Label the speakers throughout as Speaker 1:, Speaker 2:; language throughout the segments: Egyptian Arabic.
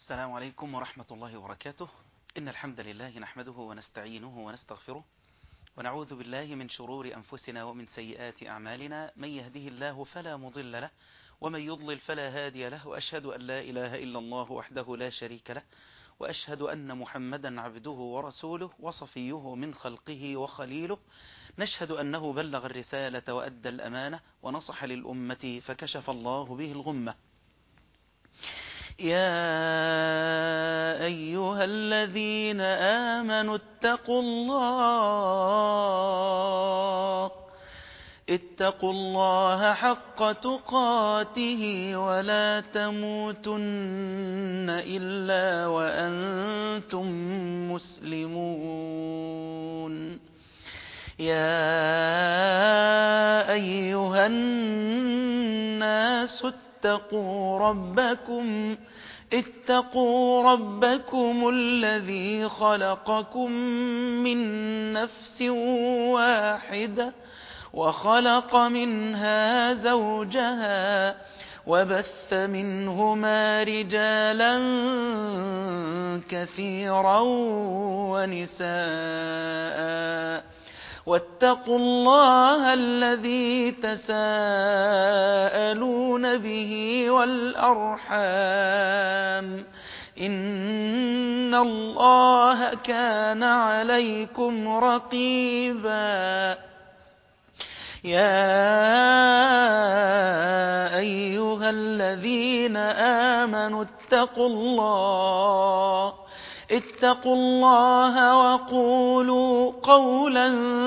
Speaker 1: السلام عليكم ورحمة الله وبركاته إن الحمد لله نحمده ونستعينه ونستغفره ونعوذ بالله من شرور أنفسنا ومن سيئات أعمالنا من يهده الله فلا مضل له ومن يضلل فلا هادي له وأشهد أن لا إله إلا الله وحده لا شريك له وأشهد أن محمدا عبده ورسوله وصفيه من خلقه وخليله نشهد أنه بلغ الرسالة وأدى الأمانة ونصح للأمة فكشف الله به الغمة يا أيها الذين آمنوا اتقوا الله اتقوا الله حق تقاته ولا تموتن إلا وأنتم مسلمون يا أيها الناس اتقوا ربكم اتقوا ربكم الذي خلقكم من نفس واحدة وخلق منها زوجها وبث منهما رجالا كثيرا ونساء واتقوا الله الذي تساءلون به والأرحام إن الله كان عليكم رقيبا يا أيها الذين آمنوا اتقوا الله اتقوا الله وقولوا قولا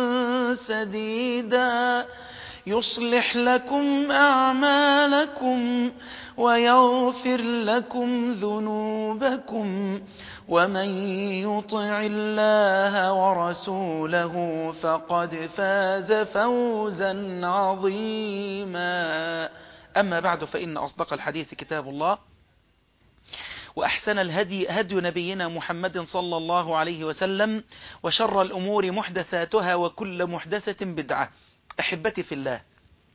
Speaker 1: سديدا يصلح لكم أعمالكم ويغفر لكم ذنوبكم ومن يطع الله ورسوله فقد فاز فوزا عظيما أما بعد فإن أصدق الحديث كتاب الله وأحسن الهدي هدي نبينا محمد صلى الله عليه وسلم وشر الأمور محدثاتها وكل محدثة بدعة أحبتي في الله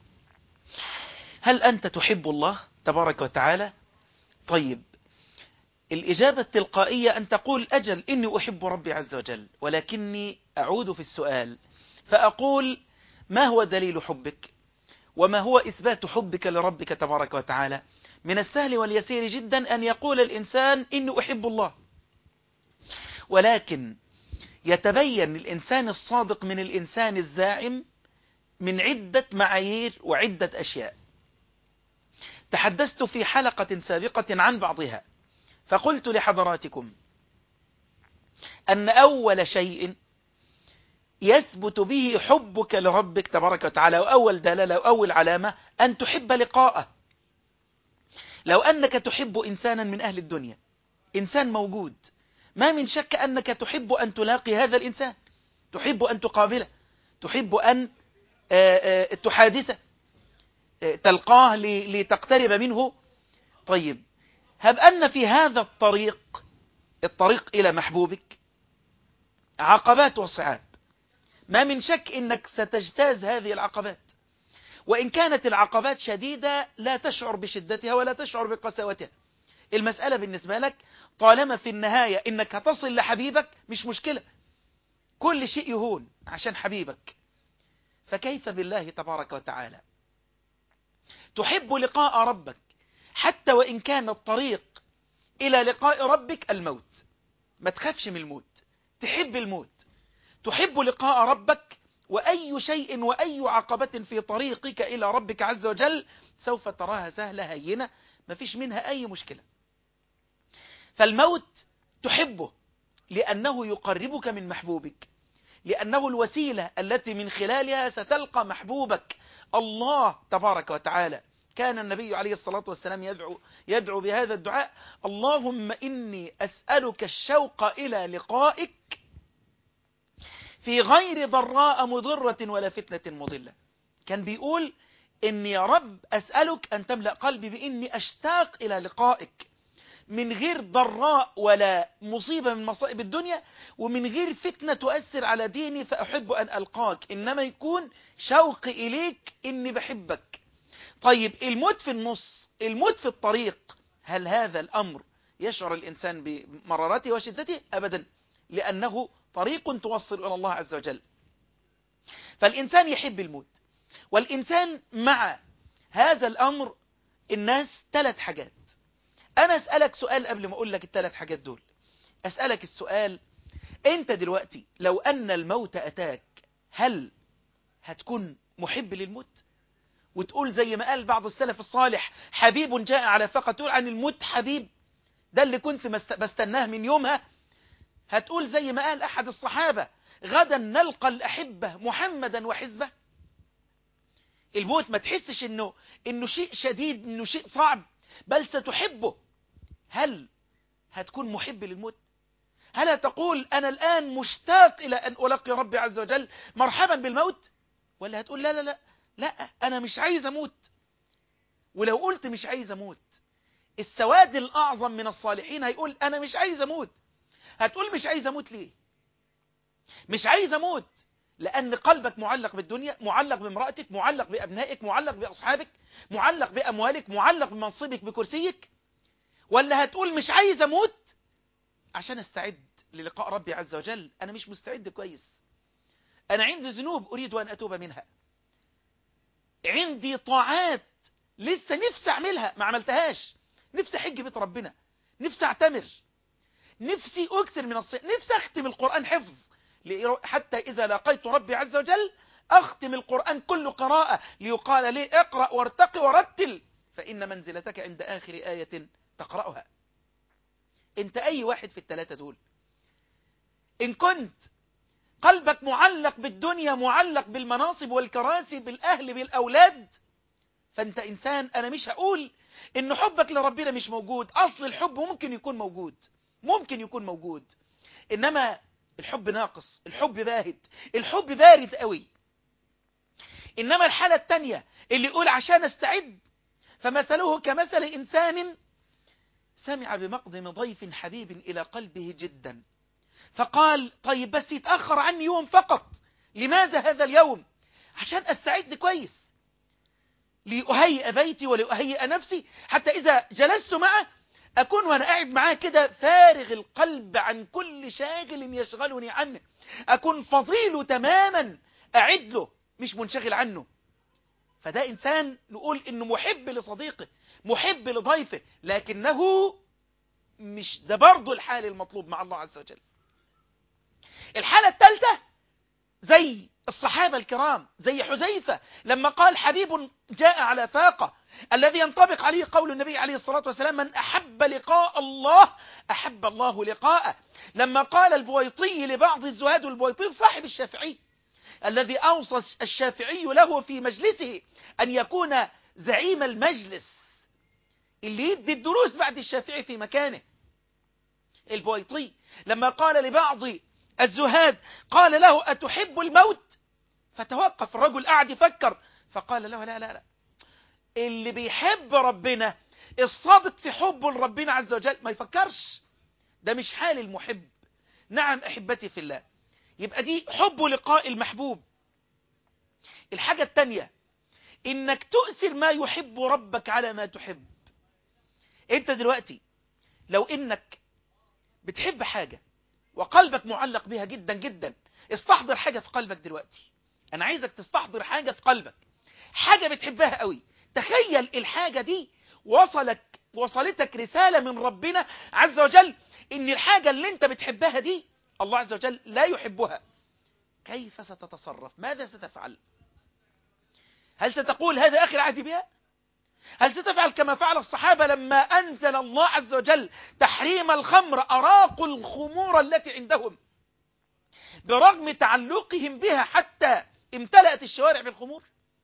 Speaker 1: هل أنت تحب الله تبارك وتعالى طيب الإجابة التلقائية أن تقول أجل إني أحب ربي عز وجل ولكني أعود في السؤال فأقول ما هو دليل حبك وما هو إثبات حبك لربك تبارك وتعالى من السهل واليسير جدا أن يقول الإنسان إني أحب الله ولكن يتبين الإنسان الصادق من الإنسان الزاعم من عدة معايير وعدة أشياء تحدثت في حلقة سابقة عن بعضها فقلت لحضراتكم أن أول شيء يثبت به حبك لربك تبارك وتعالى وأول دلالة وأول علامة أن تحب لقاءه لو أنك تحب إنسانا من أهل الدنيا إنسان موجود ما من شك أنك تحب أن تلاقي هذا الإنسان تحب أن تقابله تحب أن تحادثه تلقاه لتقترب منه طيب هب أن في هذا الطريق الطريق إلى محبوبك عقبات وصعاب ما من شك أنك ستجتاز هذه العقبات وإن كانت العقبات شديدة لا تشعر بشدتها ولا تشعر بقساوتها المسألة بالنسبة لك طالما في النهاية إنك هتصل لحبيبك مش مشكلة كل شيء يهون عشان حبيبك فكيف بالله تبارك وتعالى تحب لقاء ربك حتى وإن كان الطريق إلى لقاء ربك الموت ما تخافش من الموت تحب الموت تحب لقاء ربك وأي شيء وأي عقبة في طريقك إلى ربك عز وجل سوف تراها سهلة هينة ما فيش منها أي مشكلة فالموت تحبه لأنه يقربك من محبوبك لأنه الوسيلة التي من خلالها ستلقى محبوبك الله تبارك وتعالى كان النبي عليه الصلاة والسلام يدعو, يدعو بهذا الدعاء اللهم إني أسألك الشوق إلى لقائك في غير ضراء مضرة ولا فتنة مضلة كان بيقول إني يا رب أسألك أن تملأ قلبي بإني أشتاق إلى لقائك من غير ضراء ولا مصيبة من مصائب الدنيا ومن غير فتنة تؤثر على ديني فأحب أن ألقاك إنما يكون شوقي إليك إني بحبك طيب الموت في النص الموت في الطريق هل هذا الأمر يشعر الإنسان بمرارته وشدته أبدا لأنه طريق توصل إلى الله عز وجل فالإنسان يحب الموت والإنسان مع هذا الأمر الناس ثلاث حاجات أنا أسألك سؤال قبل ما أقول لك الثلاث حاجات دول أسألك السؤال أنت دلوقتي لو أن الموت أتاك هل هتكون محب للموت وتقول زي ما قال بعض السلف الصالح حبيب جاء على فقط تقول عن الموت حبيب ده اللي كنت بستناه من يومها هتقول زي ما قال أحد الصحابة غدا نلقى الأحبة محمدا وحزبه الموت ما تحسش انه انه شيء شديد انه شيء صعب بل ستحبه هل هتكون محب للموت هل تقول انا الان مشتاق الى ان القي ربي عز وجل مرحبا بالموت ولا هتقول لا لا لا لا انا مش عايز اموت ولو قلت مش عايز اموت السواد الاعظم من الصالحين هيقول انا مش عايز اموت هتقول مش عايز اموت ليه مش عايز اموت لأن قلبك معلق بالدنيا معلق بامرأتك معلق بأبنائك معلق بأصحابك معلق بأموالك معلق بمنصبك بكرسيك ولا هتقول مش عايز أموت عشان استعد للقاء ربي عز وجل أنا مش مستعد كويس أنا عندي ذنوب أريد أن أتوب منها عندي طاعات لسه نفسي أعملها ما عملتهاش نفسي حج بيت ربنا نفسي أعتمر نفسي أكثر من الصيام نفسي أختم القرآن حفظ حتى إذا لقيت ربي عز وجل أختم القرآن كل قراءة ليقال لي اقرأ وارتق ورتل فإن منزلتك عند آخر آية تقرأها انت أي واحد في الثلاثة دول إن كنت قلبك معلق بالدنيا معلق بالمناصب والكراسي بالأهل بالأولاد فأنت إنسان أنا مش هقول إن حبك لربنا مش موجود أصل الحب ممكن يكون موجود ممكن يكون موجود إنما الحب ناقص الحب باهت الحب بارد قوي إنما الحالة التانية اللي يقول عشان استعد فمثله كمثل إنسان سمع بمقدم ضيف حبيب إلى قلبه جدا فقال طيب بس يتأخر عني يوم فقط لماذا هذا اليوم عشان أستعد كويس لأهيئ بيتي ولأهيئ نفسي حتى إذا جلست معه أكون وأنا قاعد معاه كده فارغ القلب عن كل شاغل يشغلني عنه أكون فضيل تماما أعد له مش منشغل عنه فده إنسان نقول إنه محب لصديقه محب لضيفه لكنه مش ده برضه الحال المطلوب مع الله عز وجل الحالة الثالثة زي الصحابة الكرام زي حذيفة لما قال حبيب جاء على فاقة الذي ينطبق عليه قول النبي عليه الصلاة والسلام من أحب لقاء الله أحب الله لقاءه لما قال البويطي لبعض الزهاد البويطي صاحب الشافعي الذي أوصى الشافعي له في مجلسه أن يكون زعيم المجلس اللي يدي الدروس بعد الشافعي في مكانه البويطي لما قال لبعض الزهاد قال له أتحب الموت فتوقف الرجل قاعد يفكر فقال له لا لا لا اللي بيحب ربنا الصادق في حبه لربنا عز وجل ما يفكرش ده مش حال المحب نعم أحبتي في الله يبقى دي حبه لقاء المحبوب الحاجة التانية إنك تؤثر ما يحب ربك على ما تحب أنت دلوقتي لو إنك بتحب حاجة وقلبك معلق بها جدا جدا استحضر حاجة في قلبك دلوقتي أنا عايزك تستحضر حاجة في قلبك حاجة بتحبها قوي تخيل الحاجة دي وصلك وصلتك رسالة من ربنا عز وجل إن الحاجة اللي أنت بتحبها دي الله عز وجل لا يحبها كيف ستتصرف ماذا ستفعل هل ستقول هذا آخر عهدي بها هل ستفعل كما فعل الصحابة لما أنزل الله عز وجل تحريم الخمر أراقوا الخمور التي عندهم برغم تعلقهم بها حتى امتلأت الشوارع بالخمور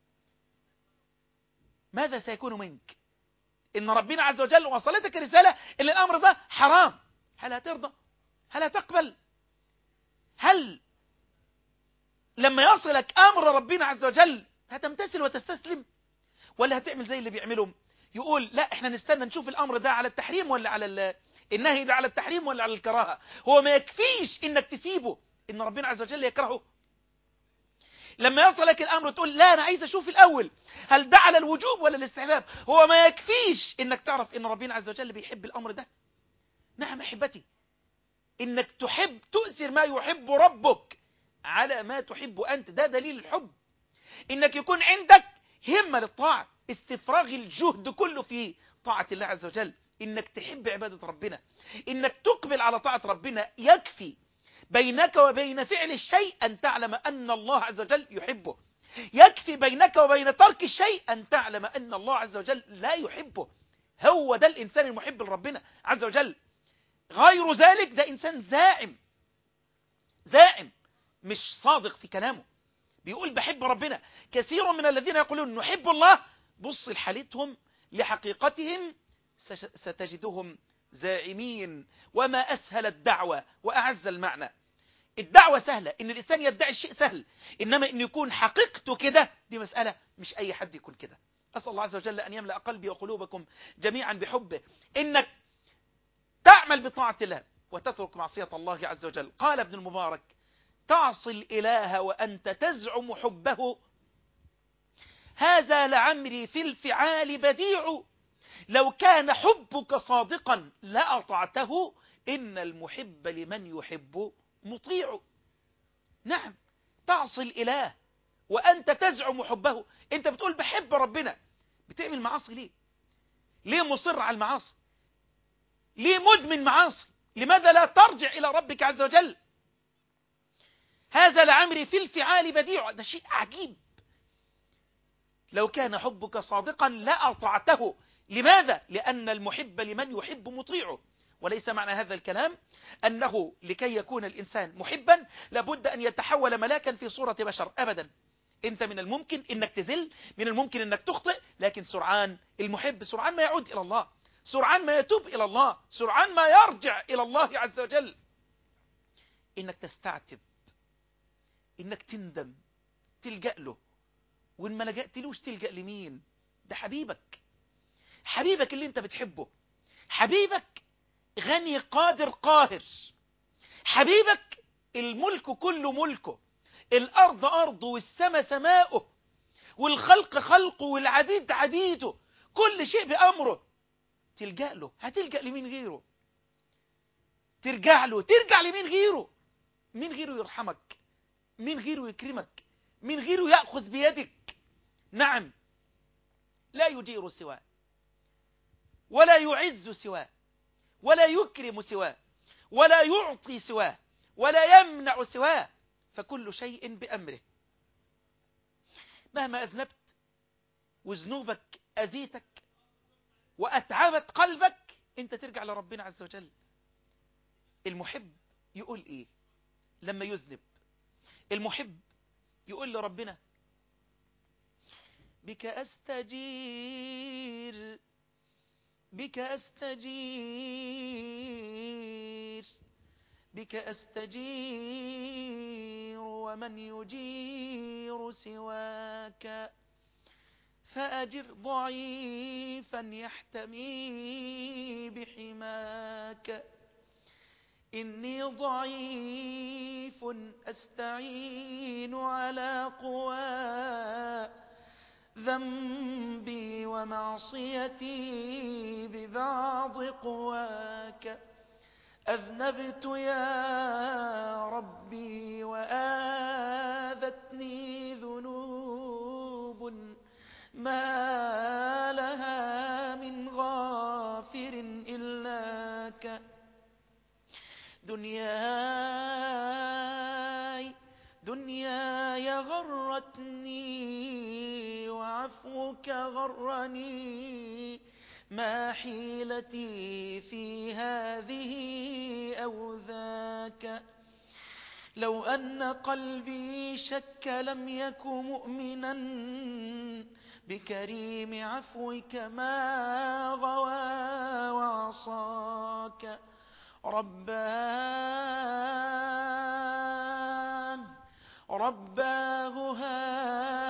Speaker 1: ماذا سيكون منك إن ربنا عز وجل وصلتك رسالة إن الأمر ده حرام هل هترضى هل هتقبل هل لما يصلك أمر ربنا عز وجل هتمتثل وتستسلم ولا هتعمل زي اللي بيعملهم يقول لا احنا نستنى نشوف الأمر ده على التحريم ولا على النهي ده على التحريم ولا على الكراهة هو ما يكفيش انك تسيبه ان ربنا عز وجل يكرهه لما يصلك الأمر تقول لا أنا عايز أشوف الأول هل ده على الوجوب ولا الاستحباب هو ما يكفيش إنك تعرف إن ربنا عز وجل بيحب الأمر ده نعم أحبتي إنك تحب تؤثر ما يحب ربك على ما تحب أنت ده دليل الحب إنك يكون عندك همة للطاعة استفراغ الجهد كله في طاعة الله عز وجل إنك تحب عبادة ربنا إنك تقبل على طاعة ربنا يكفي بينك وبين فعل الشيء أن تعلم أن الله عز وجل يحبه يكفي بينك وبين ترك الشيء أن تعلم أن الله عز وجل لا يحبه هو ده الإنسان المحب لربنا عز وجل غير ذلك ده إنسان زائم زائم مش صادق في كلامه بيقول بحب ربنا كثير من الذين يقولون نحب الله بص لحالتهم لحقيقتهم ستجدهم زائمين وما أسهل الدعوة وأعز المعنى الدعوة سهلة إن الإنسان يدعي الشيء سهل إنما إن يكون حقيقته كده دي مسألة مش أي حد يكون كده أسأل الله عز وجل أن يملأ قلبي وقلوبكم جميعا بحبه إنك تعمل بطاعة الله وتترك معصية الله عز وجل قال ابن المبارك تعصي الإله وأنت تزعم حبه هذا لعمري في الفعال بديع لو كان حبك صادقا لأطعته إن المحب لمن يحب مطيع نعم تعصي الإله وأنت تزعم حبه أنت بتقول بحب ربنا بتعمل معاصي ليه ليه مصر على المعاصي ليه مدمن معاصي لماذا لا ترجع إلى ربك عز وجل هذا لعمري في الفعال بديع ده شيء عجيب لو كان حبك صادقا لأطعته لماذا؟ لأن المحب لمن يحب مطيعه وليس معنى هذا الكلام أنه لكي يكون الإنسان محبا لابد أن يتحول ملاكا في صورة بشر أبدا أنت من الممكن أنك تزل من الممكن أنك تخطئ لكن سرعان المحب سرعان ما يعود إلى الله سرعان ما يتوب إلى الله سرعان ما يرجع إلى الله عز وجل إنك تستعتب إنك تندم تلجأ له وإن ما لجأتلوش تلجأ لمين ده حبيبك حبيبك اللي انت بتحبه حبيبك غني قادر قاهر حبيبك الملك كله ملكه الأرض أرضه والسماء سماؤه والخلق خلقه والعبيد عبيده كل شيء بأمره تلجأ له هتلجأ لمين غيره ترجع له ترجع لمين غيره مين غيره يرحمك مين غيره يكرمك مين غيره يأخذ بيدك نعم لا يجير سواه ولا يعز سواه ولا يكرم سواه ولا يعطي سواه ولا يمنع سواه فكل شيء بأمره مهما أذنبت وذنوبك أذيتك وأتعبت قلبك أنت ترجع لربنا عز وجل المحب يقول إيه لما يذنب المحب يقول لربنا بك أستجير بك أستجير بك أستجير ومن يجير سواك فأجر ضعيفا يحتمي بحماك إني ضعيف أستعين على قوى ذنبي ومعصيتي ببعض قواك أذنبت يا ربي وآذتني ذنوب ما لها من غافر إلاك دنياي دنياي غرتني وعفوك غرني ما حيلتي في هذه أو ذاك لو أن قلبي شك لم يك مؤمنا بكريم عفوك ما غوى وعصاك ربان رباه ها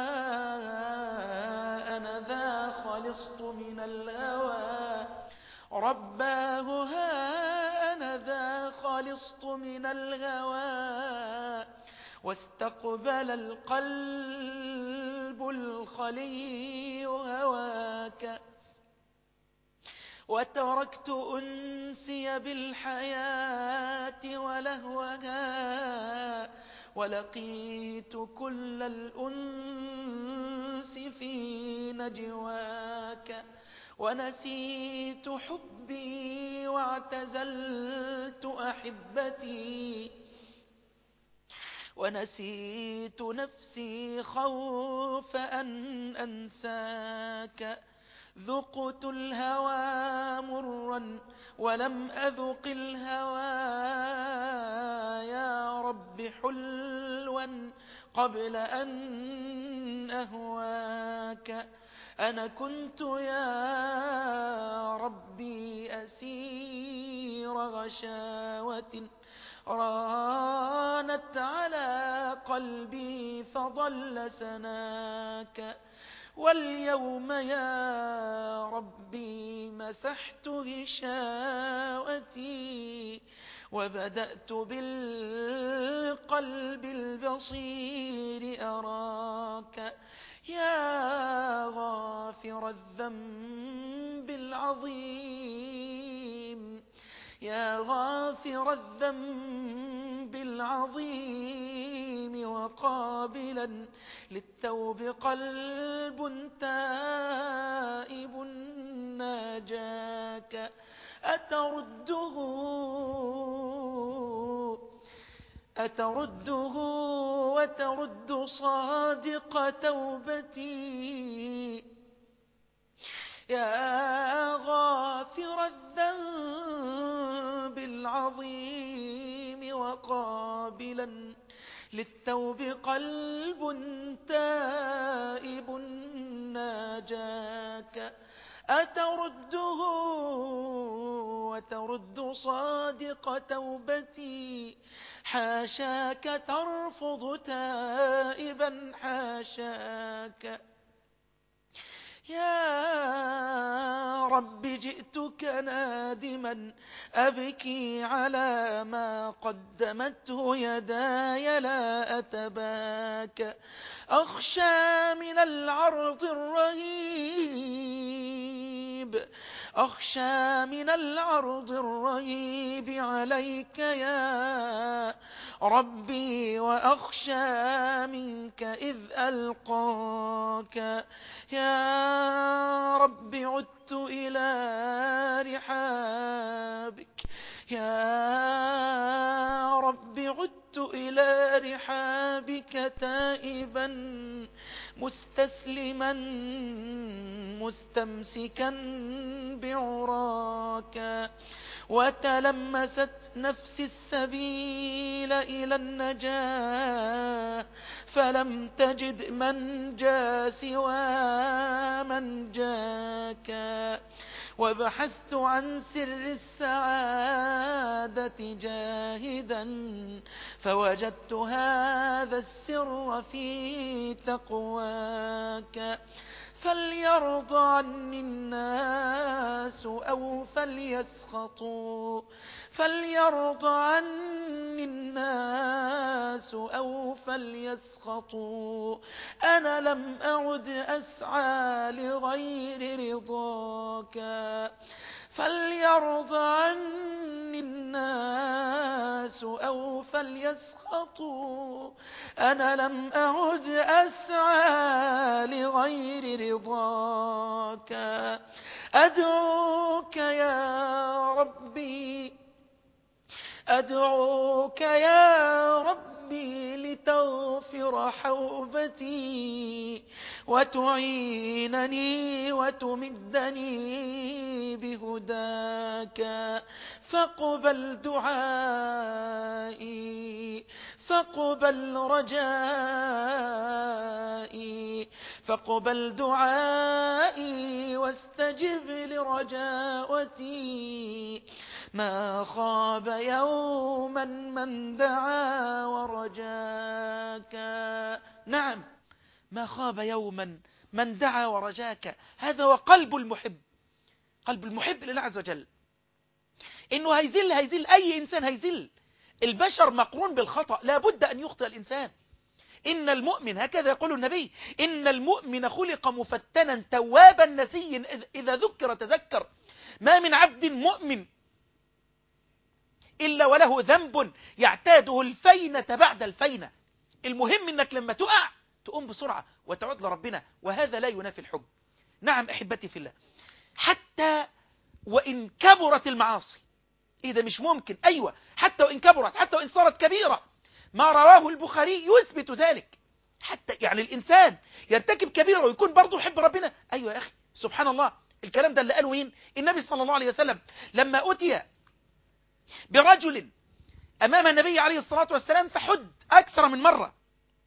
Speaker 1: أنا ذا خلصت من الهوى رباه ها أنا ذا خلصت من الهوى واستقبل القلب الخلي هواك وتركت أنسي بالحياة ولهوها ولقيت كل الأنس في نجواك ونسيت حبي واعتزلت أحبتي ونسيت نفسي خوف أن أنساك ذقت الهوى مرا ولم أذق الهوى يا رب حلوا قبل أن أهواك أنا كنت يا ربي أسير غشاوة رانت على قلبي فضل سناك واليوم يا ربي مسحت غشاوتي وبدأت بالقلب البصير أراك يا غافر الذنب العظيم يا غافر الذنب العظيم وقابلا للتوب قلب تائب ناجاك أترده أترده وترد صادق توبتي يا غافر الذنب العظيم وقابلا للتوب قلب تائب ناجاك أترده وترد صادق توبتي حاشاك ترفض تائبا حاشاك يا رب جئتك نادما أبكي على ما قدمته يداي لا أتباك أخشى من العرض الرهيب أخشى من العرض الرهيب عليك يا ربي وأخشى منك إذ ألقاك يا رب عدت إلى رحابك يا رب عدت إلى رحابك تائبا مستسلما مستمسكا بعراك وتلمست نفسي السبيل إلى النجاة فلم تجد من جاء سوى من جاك وبحثت عن سر السعادة جاهدا فوجدت هذا السر في تقواك فليرضى عني الناس أو فليسخطوا فليرضى عني الناس أو فليسخطوا أنا لم أعد أسعى لغير رضاك فليرضى عني الناس أو فليسخطوا أنا لم أعد أسعى لغير رضاك أدعوك يا ربي أدعوك يا ربي لتغفر حوبتي وتعينني وتمدني بهداك فاقبل دعائي فاقبل رجائي فاقبل دعائي واستجب لرجاوتي ما خاب يوما من دعا ورجاك نعم ما خاب يوما من دعا ورجاك هذا هو قلب المحب قلب المحب لله عز وجل انه هيزل هيزل اي انسان هيزل البشر مقرون بالخطأ لا بد ان يخطئ الانسان إن المؤمن هكذا يقول النبي إن المؤمن خلق مفتنا توابا نسيا إذا ذكر تذكر ما من عبد مؤمن إلا وله ذنب يعتاده الفينة بعد الفينة المهم انك لما تقع تقوم بسرعة وتعود لربنا وهذا لا ينافي الحب نعم أحبتي في الله حتى وإن كبرت المعاصي إيه ده مش ممكن أيوة حتى وإن كبرت حتى وإن صارت كبيرة ما رواه البخاري يثبت ذلك حتى يعني الإنسان يرتكب كبيرة ويكون برضه يحب ربنا أيوة يا أخي سبحان الله الكلام ده اللي قاله مين النبي صلى الله عليه وسلم لما أتي برجل أمام النبي عليه الصلاة والسلام فحد أكثر من مرة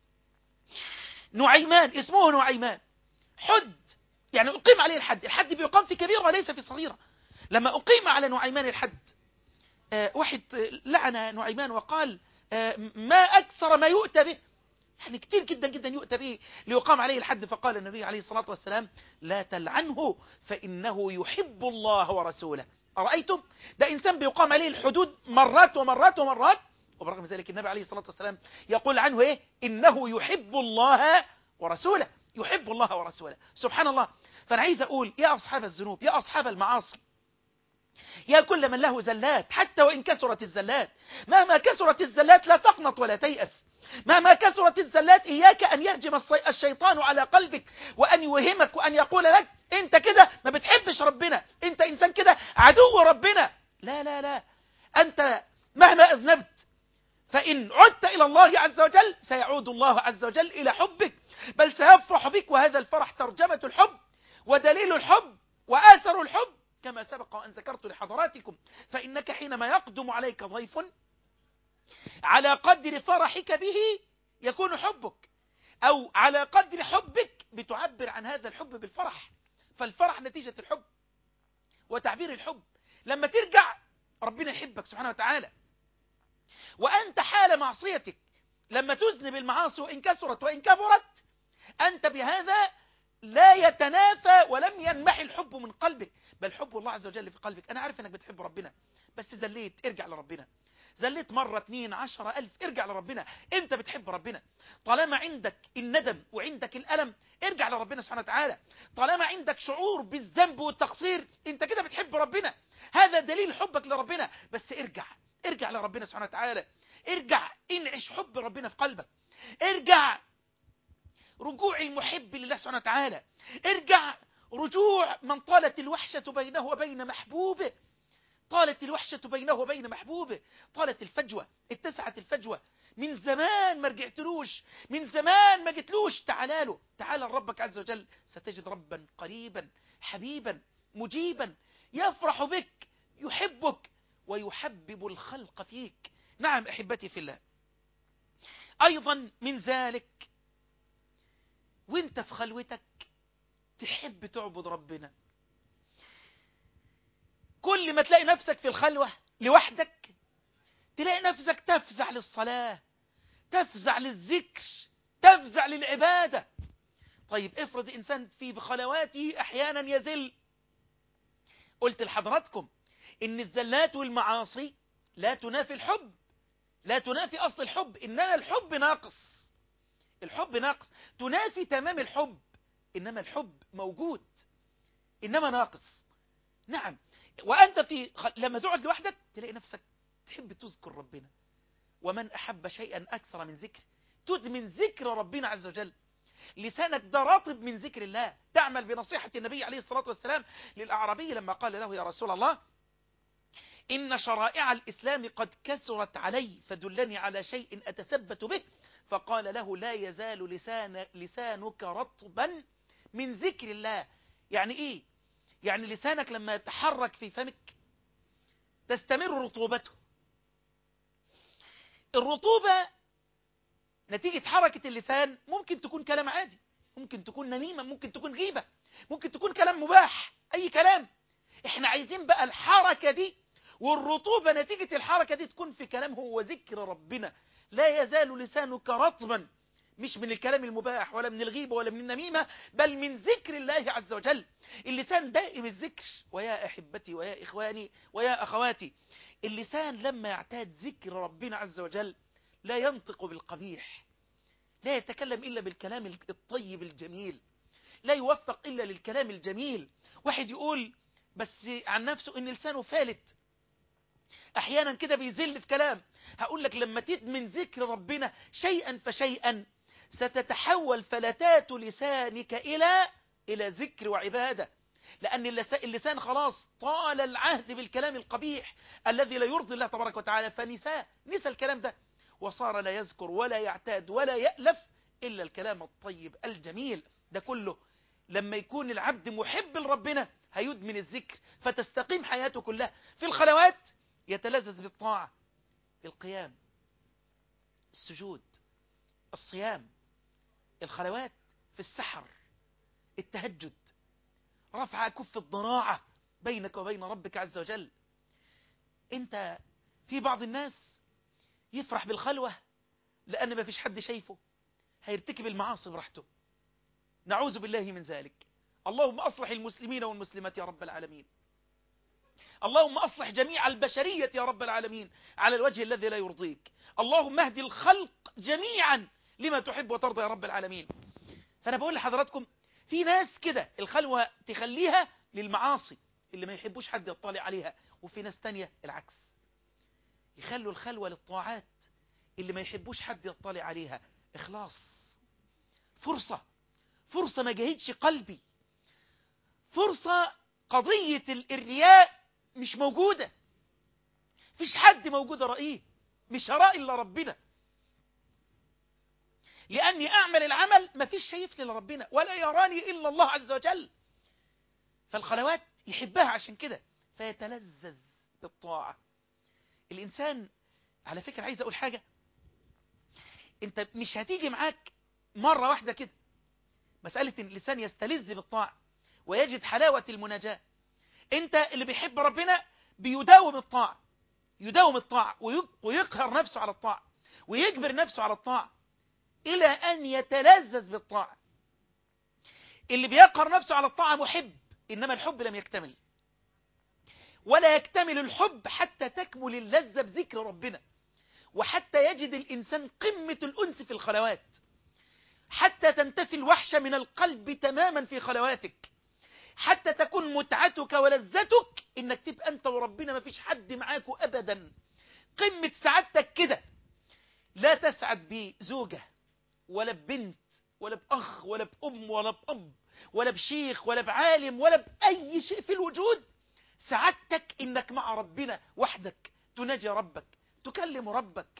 Speaker 1: نعيمان اسمه نعيمان حد يعني أقيم عليه الحد الحد بيقام في كبيرة وليس في صغيرة لما أقيم على نعيمان الحد آه واحد لعن نعيمان وقال آه ما أكثر ما يؤتى به يعني كتير جدا جدا يؤتى به ليقام عليه الحد فقال النبي عليه الصلاة والسلام لا تلعنه فإنه يحب الله ورسوله أرأيتم ده إنسان بيقام عليه الحدود مرات ومرات ومرات وبرغم ذلك النبي عليه الصلاة والسلام يقول عنه إيه إنه يحب الله ورسوله يحب الله ورسوله سبحان الله فأنا عايز أقول يا أصحاب الذنوب يا أصحاب المعاصي يا كل من له زلات حتى وإن كثرت الزلات مهما كثرت الزلات لا تقنط ولا تيأس مهما كثرت الزلات إياك أن يهجم الشيطان على قلبك وأن يوهمك وأن يقول لك أنت كده ما بتحبش ربنا أنت إنسان كده عدو ربنا لا لا لا أنت مهما أذنبت فإن عدت إلى الله عز وجل سيعود الله عز وجل إلى حبك بل سيفرح بك وهذا الفرح ترجمة الحب ودليل الحب وآثر الحب كما سبق وأن ذكرت لحضراتكم فإنك حينما يقدم عليك ضيف على قدر فرحك به يكون حبك أو على قدر حبك بتعبر عن هذا الحب بالفرح فالفرح نتيجة الحب وتعبير الحب لما ترجع ربنا يحبك سبحانه وتعالى وأنت حال معصيتك لما تذنب المعاصي وإن كثرت وإن كبرت أنت بهذا لا يتنافى ولم ينمحي الحب من قلبك بل حب الله عز وجل في قلبك أنا عارف أنك بتحب ربنا بس زليت ارجع لربنا زليت مرة اتنين عشرة ألف ارجع لربنا انت بتحب ربنا طالما عندك الندم وعندك الألم ارجع لربنا سبحانه وتعالى طالما عندك شعور بالذنب والتقصير انت كده بتحب ربنا هذا دليل حبك لربنا بس ارجع ارجع لربنا سبحانه وتعالى ارجع انعش حب ربنا في قلبك ارجع رجوع المحب لله سبحانه وتعالى ارجع رجوع من طالت الوحشة بينه وبين محبوبه طالت الوحشة بينه وبين محبوبه طالت الفجوة اتسعت الفجوة من زمان ما رجعتلوش من زمان ما جتلوش تعالى تعالى ربك عز وجل ستجد ربا قريبا حبيبا مجيبا يفرح بك يحبك ويحبب الخلق فيك نعم أحبتي في الله أيضا من ذلك وانت في خلوتك تحب تعبد ربنا كل ما تلاقي نفسك في الخلوة لوحدك تلاقي نفسك تفزع للصلاة تفزع للذكر تفزع للعبادة طيب افرض إنسان في بخلواته أحيانا يزل قلت لحضراتكم إن الزلات والمعاصي لا تنافي الحب لا تنافي أصل الحب إنما الحب ناقص الحب ناقص تنافي تمام الحب إنما الحب موجود إنما ناقص نعم وأنت في لما تقعد لوحدك تلاقي نفسك تحب تذكر ربنا ومن أحب شيئا أكثر من ذكر تدمن ذكر ربنا عز وجل لسانك ده رطب من ذكر الله تعمل بنصيحة النبي عليه الصلاة والسلام للأعرابي لما قال له يا رسول الله إن شرائع الإسلام قد كثرت علي فدلني على شيء أتثبت به فقال له لا يزال لسان لسانك رطبا من ذكر الله يعني إيه يعني لسانك لما يتحرك في فمك تستمر رطوبته الرطوبة نتيجة حركة اللسان ممكن تكون كلام عادي ممكن تكون نميمة ممكن تكون غيبة ممكن تكون كلام مباح أي كلام احنا عايزين بقى الحركة دي والرطوبة نتيجة الحركة دي تكون في كلامه وذكر ربنا لا يزال لسانك رطبا مش من الكلام المباح ولا من الغيبة ولا من النميمة بل من ذكر الله عز وجل اللسان دائم الذكر ويا أحبتي ويا إخواني ويا أخواتي اللسان لما يعتاد ذكر ربنا عز وجل لا ينطق بالقبيح لا يتكلم إلا بالكلام الطيب الجميل لا يوفق إلا للكلام الجميل واحد يقول بس عن نفسه ان لسانه فالت احيانا كده بيزل في كلام هقول لك لما تدمن ذكر ربنا شيئا فشيئا ستتحول فلتات لسانك الى الى ذكر وعباده لأن اللسان خلاص طال العهد بالكلام القبيح الذي لا يرضي الله تبارك وتعالى فنساه نسى الكلام ده وصار لا يذكر ولا يعتاد ولا يألف إلا الكلام الطيب الجميل ده كله لما يكون العبد محب لربنا هيدمن الذكر فتستقيم حياته كلها في الخلوات يتلذذ بالطاعة القيام السجود الصيام الخلوات في السحر التهجد رفع كف الضراعة بينك وبين ربك عز وجل انت في بعض الناس يفرح بالخلوة لأن ما فيش حد شايفه هيرتكب المعاصي براحته نعوذ بالله من ذلك اللهم أصلح المسلمين والمسلمات يا رب العالمين اللهم أصلح جميع البشرية يا رب العالمين على الوجه الذي لا يرضيك اللهم اهدي الخلق جميعا لما تحب وترضى يا رب العالمين فأنا بقول لحضراتكم في ناس كده الخلوة تخليها للمعاصي اللي ما يحبوش حد يطلع عليها وفي ناس تانية العكس يخلوا الخلوة للطاعات اللي ما يحبوش حد يطلع عليها إخلاص فرصة فرصة ما جهدش قلبي فرصة قضية الرياء مش موجودة فيش حد موجود رأيه مش هراء إلا ربنا لأني أعمل العمل ما فيش شايفني لربنا ولا يراني إلا الله عز وجل فالخلوات يحبها عشان كده فيتلذذ بالطاعة الإنسان على فكرة عايز أقول حاجة أنت مش هتيجي معاك مرة واحدة كده مسألة إن الإنسان يستلذ بالطاعة ويجد حلاوة المناجاة أنت اللي بيحب ربنا بيداوم الطاعة يداوم الطاعة ويقهر نفسه على الطاعة ويجبر نفسه على الطاعة إلى أن يتلذذ بالطاعة اللي بيقهر نفسه على الطاعة محب إنما الحب لم يكتمل ولا يكتمل الحب حتى تكمل اللذة بذكر ربنا وحتى يجد الإنسان قمة الأنس في الخلوات حتى تنتفي الوحشة من القلب تماما في خلواتك حتى تكون متعتك ولذتك إنك تبقى أنت وربنا ما فيش حد معاكوا أبدا قمة سعادتك كده لا تسعد بزوجة ولا ببنت ولا بأخ ولا بأم ولا بأب ولا بشيخ ولا بعالم ولا بأي شيء في الوجود سعادتك إنك مع ربنا وحدك تناجي ربك تكلم ربك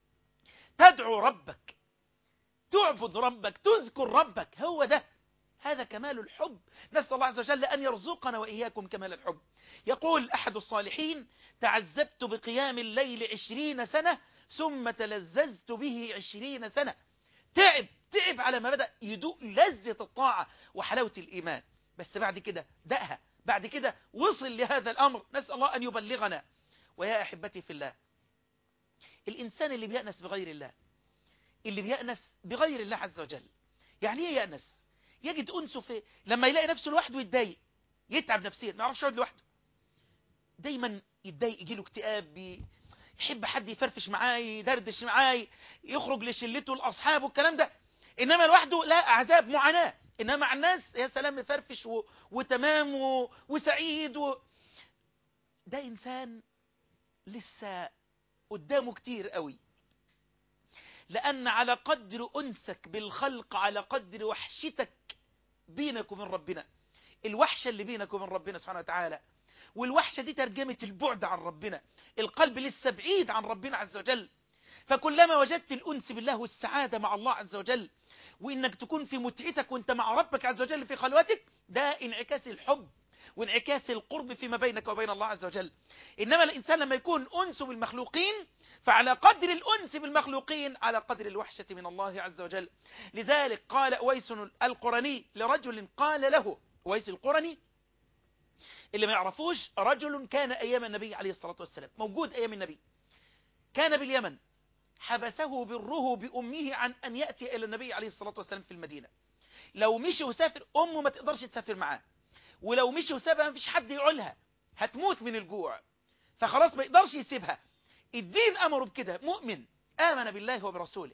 Speaker 1: تدعو ربك تعبد ربك تذكر ربك هو ده هذا كمال الحب نسأل الله عز وجل أن يرزقنا وإياكم كمال الحب يقول أحد الصالحين تعذبت بقيام الليل عشرين سنة ثم تلذذت به عشرين سنة تعب تعب على ما بدأ يدوق لذة الطاعة وحلاوة الإيمان بس بعد كده دقها بعد كده وصل لهذا الأمر نسأل الله أن يبلغنا ويا أحبتي في الله الإنسان اللي بيأنس بغير الله اللي بيأنس بغير الله عز وجل يعني ايه يأنس يجد أنسه في لما يلاقي نفسه لوحده يتضايق يتعب نفسيا ما يعرفش يقعد لوحده دايما يتضايق يجيله اكتئاب يحب حد يفرفش معاه يدردش معاه يخرج لشلته لاصحابه الكلام ده انما لوحده لا عذاب معاناه انما مع الناس يا سلام مفرفش و... وتمام و... وسعيد و... ده انسان لسه قدامه كتير قوي لأن على قدر أنسك بالخلق على قدر وحشتك بينك وبين ربنا الوحشة اللي بينك وبين ربنا سبحانه وتعالى والوحشة دي ترجمة البعد عن ربنا القلب لسه بعيد عن ربنا عز وجل فكلما وجدت الأنس بالله والسعادة مع الله عز وجل وإنك تكون في متعتك وانت مع ربك عز وجل في خلوتك ده انعكاس الحب وانعكاس القرب فيما بينك وبين الله عز وجل إنما الإنسان لما يكون أنس بالمخلوقين فعلى قدر الأنس بالمخلوقين على قدر الوحشة من الله عز وجل لذلك قال أويس القرني لرجل قال له أويس القرني اللي ما يعرفوش رجل كان أيام النبي عليه الصلاة والسلام موجود أيام النبي كان باليمن حبسه بره بأمه عن أن يأتي إلى النبي عليه الصلاة والسلام في المدينة لو مشي وسافر أمه ما تقدرش تسافر معاه ولو مشي وسابها ما فيش حد يعولها هتموت من الجوع فخلاص ما يقدرش يسيبها الدين أمره بكده مؤمن آمن بالله وبرسوله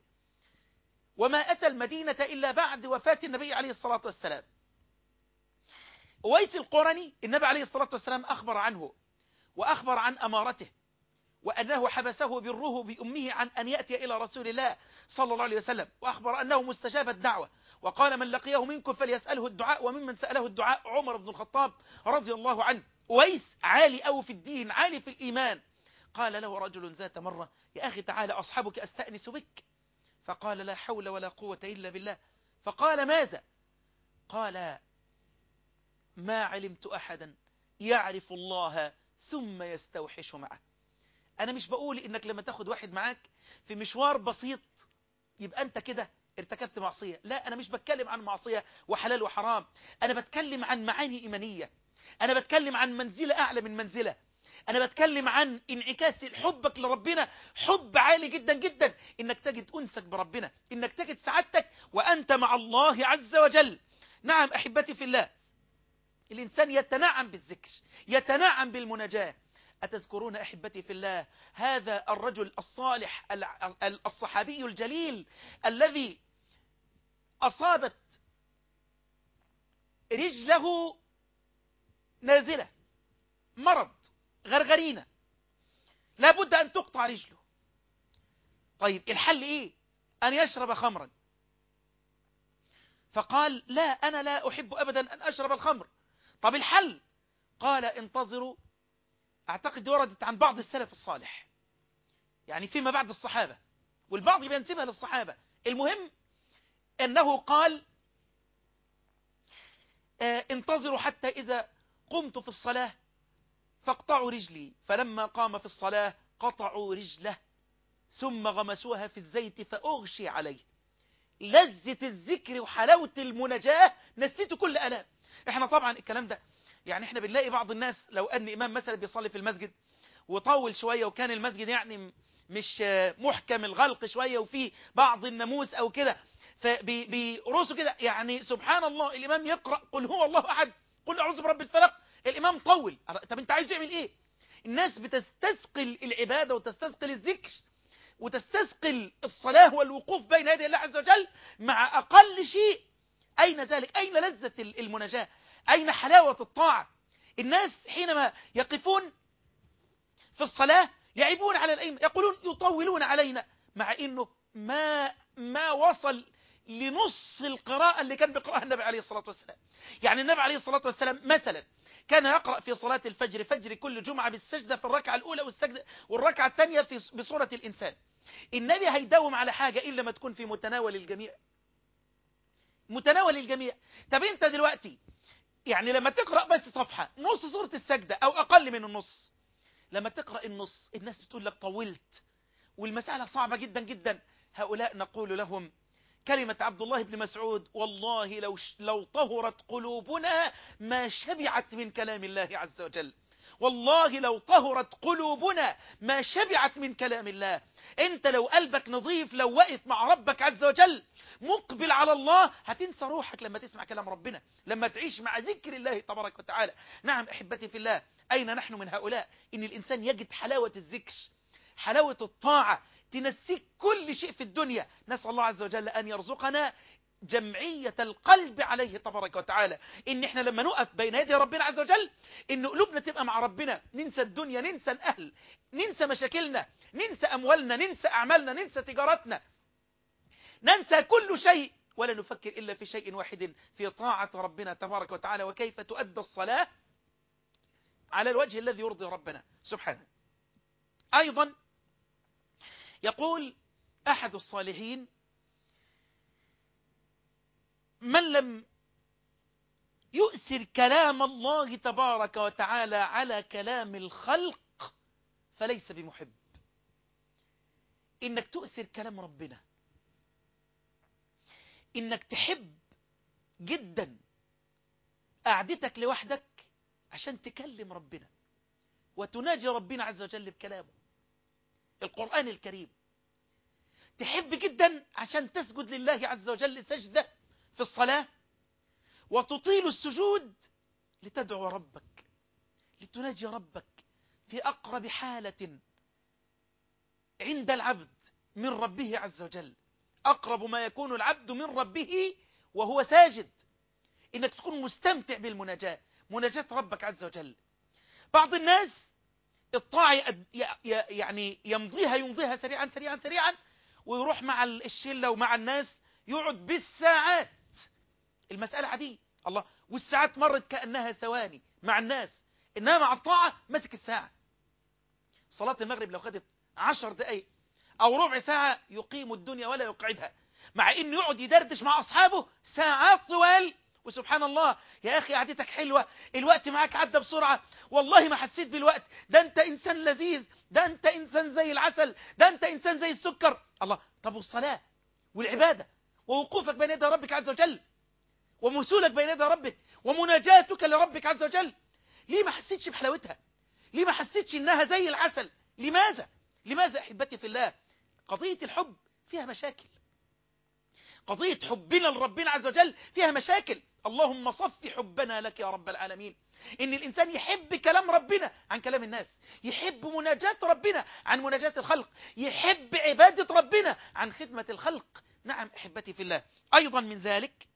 Speaker 1: وما أتى المدينة إلا بعد وفاة النبي عليه الصلاة والسلام أويس القرني النبي عليه الصلاة والسلام أخبر عنه وأخبر عن أمارته وأنه حبسه بره بأمه عن أن يأتي إلى رسول الله صلى الله عليه وسلم وأخبر أنه مستجاب الدعوة وقال من لقيه منكم فليسأله الدعاء وممن سأله الدعاء عمر بن الخطاب رضي الله عنه ويس عالي أو في الدين عالي في الإيمان قال له رجل ذات مرة يا أخي تعالى أصحابك أستأنس بك فقال لا حول ولا قوة إلا بالله فقال ماذا قال ما علمت أحدا يعرف الله ثم يستوحش معه أنا مش بقول إنك لما تاخد واحد معاك في مشوار بسيط يبقى أنت كده ارتكبت معصية لا أنا مش بتكلم عن معصية وحلال وحرام أنا بتكلم عن معاني إيمانية أنا بتكلم عن منزلة أعلى من منزلة أنا بتكلم عن انعكاس حبك لربنا حب عالي جدا جدا إنك تجد أنسك بربنا إنك تجد سعادتك وأنت مع الله عز وجل نعم أحبتي في الله الإنسان يتنعم بالذكر يتنعم بالمناجاة أتذكرون أحبتي في الله هذا الرجل الصالح الصحابي الجليل الذي أصابت رجله نازلة مرض غرغرينة لابد أن تقطع رجله طيب الحل إيه أن يشرب خمرا فقال لا أنا لا أحب أبدا أن أشرب الخمر طب الحل قال انتظروا أعتقد وردت عن بعض السلف الصالح يعني فيما بعد الصحابة والبعض بينسبها للصحابة المهم أنه قال آه انتظروا حتى إذا قمت في الصلاة فاقطعوا رجلي فلما قام في الصلاة قطعوا رجله ثم غمسوها في الزيت فأغشي عليه لذة الذكر وحلاوة المناجاة نسيت كل ألام احنا طبعا الكلام ده يعني احنا بنلاقي بعض الناس لو أن إمام مثلا بيصلي في المسجد وطول شوية وكان المسجد يعني مش محكم الغلق شوية وفيه بعض الناموس أو كده فبيرسوا كده يعني سبحان الله الإمام يقرأ قل هو الله أحد قل أعوذ برب الفلق الإمام طول طب أنت عايز يعمل إيه الناس بتستثقل العبادة وتستثقل الذكر وتستثقل الصلاة والوقوف بين يدي الله عز وجل مع أقل شيء أين ذلك أين لذة المناجاة أين حلاوة الطاعة الناس حينما يقفون في الصلاة يعيبون على الأئمة يقولون يطولون علينا مع إنه ما ما وصل لنص القراءة اللي كان بيقرأها النبي عليه الصلاة والسلام يعني النبي عليه الصلاة والسلام مثلا كان يقرأ في صلاة الفجر فجر كل جمعة بالسجدة في الركعة الأولى والسجدة والركعة الثانية في بصورة الإنسان النبي هيداوم على حاجة إلا ما تكون في متناول الجميع متناول الجميع طب أنت دلوقتي يعني لما تقرأ بس صفحة نص سورة السجدة أو أقل من النص لما تقرأ النص الناس بتقول لك طولت والمسألة صعبة جدا جدا هؤلاء نقول لهم كلمة عبد الله بن مسعود والله لو, لو طهرت قلوبنا ما شبعت من كلام الله عز وجل والله لو طهرت قلوبنا ما شبعت من كلام الله انت لو قلبك نظيف لو وقف مع ربك عز وجل مقبل على الله هتنسى روحك لما تسمع كلام ربنا لما تعيش مع ذكر الله تبارك وتعالى نعم احبتي في الله اين نحن من هؤلاء ان الانسان يجد حلاوة الذكر حلاوة الطاعة تنسيك كل شيء في الدنيا نسأل الله عز وجل أن يرزقنا جمعية القلب عليه تبارك وتعالى إن إحنا لما نقف بين يدي ربنا عز وجل إن قلوبنا تبقى مع ربنا ننسى الدنيا ننسى الأهل ننسى مشاكلنا ننسى أموالنا ننسى أعمالنا ننسى تجارتنا ننسى كل شيء ولا نفكر إلا في شيء واحد في طاعة ربنا تبارك وتعالى وكيف تؤدى الصلاة على الوجه الذي يرضي ربنا سبحانه أيضا يقول أحد الصالحين من لم يؤثر كلام الله تبارك وتعالى على كلام الخلق فليس بمحب إنك تؤثر كلام ربنا إنك تحب جدا قعدتك لوحدك عشان تكلم ربنا وتناجي ربنا عز وجل بكلامه القرآن الكريم تحب جدا عشان تسجد لله عز وجل سجدة في الصلاة وتطيل السجود لتدعو ربك لتناجي ربك في أقرب حالة عند العبد من ربه عز وجل أقرب ما يكون العبد من ربه وهو ساجد إنك تكون مستمتع بالمناجاة مناجاة ربك عز وجل بعض الناس الطاعة يعني يمضيها يمضيها سريعا سريعا سريعا ويروح مع الشلة ومع الناس يقعد بالساعات المسألة عادية الله والساعات مرت كأنها ثواني مع الناس إنها مع الطاعة مسك الساعة صلاة المغرب لو خدت عشر دقايق أو ربع ساعة يقيم الدنيا ولا يقعدها مع إنه يقعد يدردش مع أصحابه ساعات طوال وسبحان الله يا أخي قعدتك حلوة الوقت معاك عدى بسرعة والله ما حسيت بالوقت ده أنت إنسان لذيذ ده أنت إنسان زي العسل ده أنت إنسان زي السكر الله طب والصلاة والعبادة ووقوفك بين يدي ربك عز وجل ومسولك بين يدي ربك ومناجاتك لربك عز وجل ليه ما حسيتش بحلاوتها ليه ما حسيتش إنها زي العسل لماذا لماذا أحبتي في الله قضية الحب فيها مشاكل قضية حبنا لربنا عز وجل فيها مشاكل اللهم صف حبنا لك يا رب العالمين إن الإنسان يحب كلام ربنا عن كلام الناس يحب مناجاة ربنا عن مناجاة الخلق يحب عبادة ربنا عن خدمة الخلق نعم أحبتي في الله أيضا من ذلك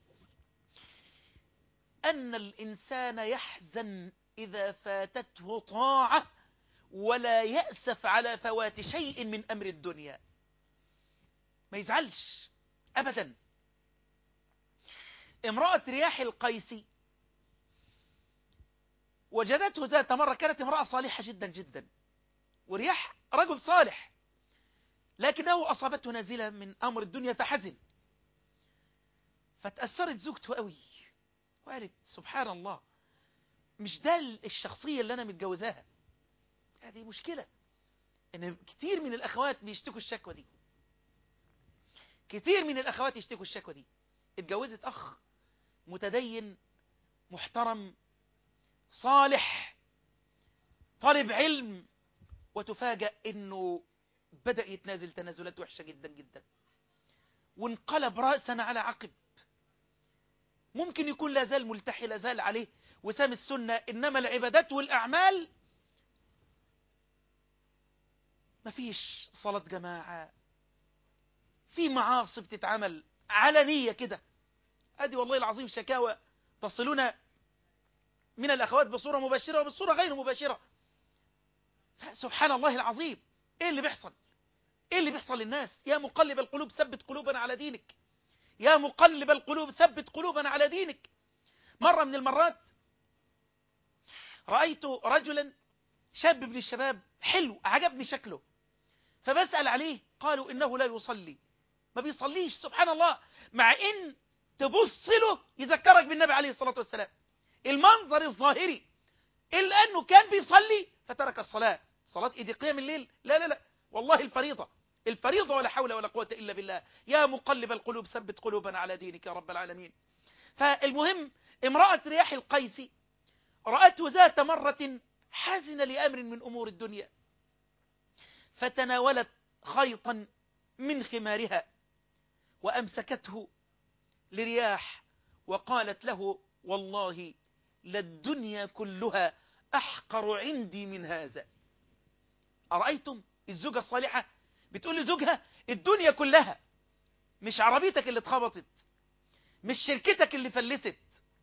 Speaker 1: أن الإنسان يحزن إذا فاتته طاعة ولا يأسف على فوات شيء من أمر الدنيا ما يزعلش أبدا امرأة رياح القيسي وجدته ذات مرة كانت امرأة صالحة جدا جدا ورياح رجل صالح لكنه أصابته نازلة من أمر الدنيا فحزن فتأثرت زوجته قوي وقالت سبحان الله مش ده الشخصية اللي أنا متجوزاها هذه مشكلة إن كتير من الأخوات بيشتكوا الشكوى دي كتير من الأخوات يشتكوا الشكوى دي اتجوزت أخ متدين محترم صالح طالب علم وتفاجأ أنه بدأ يتنازل تنازلات وحشة جدا جدا وانقلب رأسا على عقب ممكن يكون لا زال ملتحي لا زال عليه وسام السنة إنما العبادات والأعمال مفيش صلاة جماعة في معاصي بتتعمل علنية كده ادي والله العظيم شكاوى تصلنا من الأخوات بصورة مباشرة وبصورة غير مباشرة سبحان الله العظيم ايه اللي بيحصل ايه اللي بيحصل للناس يا مقلب القلوب ثبت قلوبنا على دينك يا مقلب القلوب ثبت قلوبنا على دينك مرة من المرات رأيت رجلا شاب من الشباب حلو عجبني شكله فبسأل عليه قالوا إنه لا يصلي ما بيصليش سبحان الله مع إن تبص له يذكرك بالنبي عليه الصلاة والسلام المنظر الظاهري إلا أنه كان بيصلي فترك الصلاة صلاة إيدي قيام الليل لا لا لا والله الفريضة الفريضة ولا حول ولا قوة إلا بالله يا مقلب القلوب ثبت قلوبنا على دينك يا رب العالمين فالمهم امرأة رياح القيسي رأته ذات مرة حزن لأمر من أمور الدنيا فتناولت خيطا من خمارها وأمسكته لرياح وقالت له والله للدنيا كلها أحقر عندي من هذا أرأيتم الزوجة الصالحة بتقول لزوجها الدنيا كلها مش عربيتك اللي اتخبطت مش شركتك اللي فلست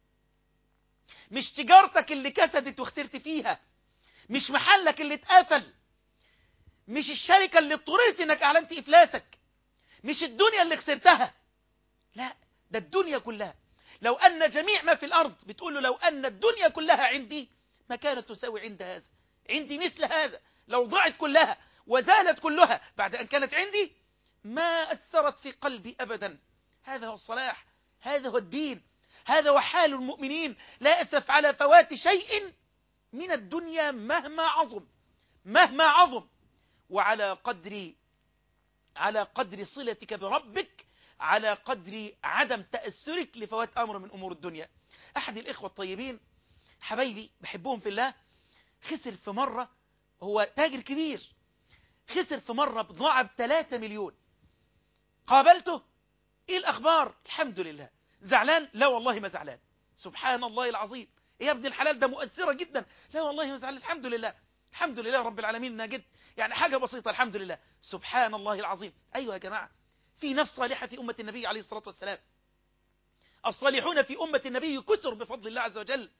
Speaker 1: مش تجارتك اللي كسدت وخسرت فيها مش محلك اللي اتقفل مش الشركة اللي اضطررت انك اعلنت افلاسك مش الدنيا اللي خسرتها لا ده الدنيا كلها لو أن جميع ما في الأرض بتقول له لو أن الدنيا كلها عندي ما كانت تساوي عند هذا عندي مثل هذا لو ضاعت كلها وزالت كلها بعد أن كانت عندي ما أثرت في قلبي أبدا هذا هو الصلاح هذا هو الدين هذا هو حال المؤمنين لا أسف على فوات شيء من الدنيا مهما عظم مهما عظم وعلى قدر على قدر صلتك بربك على قدر عدم تأثرك لفوات أمر من أمور الدنيا أحد الإخوة الطيبين حبايبي بحبهم في الله خسر في مرة هو تاجر كبير خسر في مرة بضاعة بثلاثة مليون قابلته إيه الأخبار الحمد لله زعلان لا والله ما زعلان سبحان الله العظيم إيه يا ابن الحلال ده مؤثرة جدا لا والله ما زعلان الحمد لله الحمد لله رب العالمين نجد يعني حاجة بسيطة الحمد لله سبحان الله العظيم أيها يا جماعة في ناس صالحة في أمة النبي عليه الصلاة والسلام الصالحون في أمة النبي كثر بفضل الله عز وجل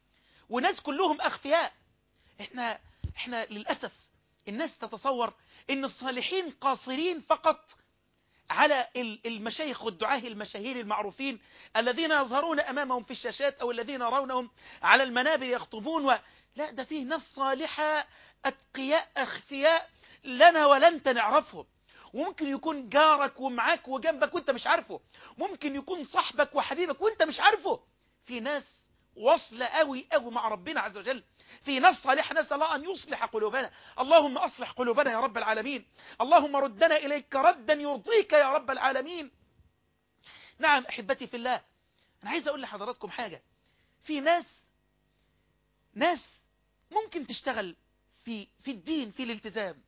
Speaker 1: وناس كلهم أخفياء احنا احنا للأسف الناس تتصور ان الصالحين قاصرين فقط على المشايخ والدعاه المشاهير المعروفين الذين يظهرون أمامهم في الشاشات أو الذين يرونهم على المنابر يخطبون و... لا ده فيه ناس صالحة أتقياء أخفياء لنا ولن نعرفهم وممكن يكون جارك ومعاك وجنبك وانت مش عارفه ممكن يكون صاحبك وحبيبك وانت مش عارفه في ناس وصل قوي قوي مع ربنا عز وجل في ناس صالحة نسأل الله أن يصلح قلوبنا اللهم أصلح قلوبنا يا رب العالمين اللهم ردنا إليك ردا يرضيك يا رب العالمين نعم أحبتي في الله أنا عايز أقول لحضراتكم حاجة في ناس ناس ممكن تشتغل في في الدين في الالتزام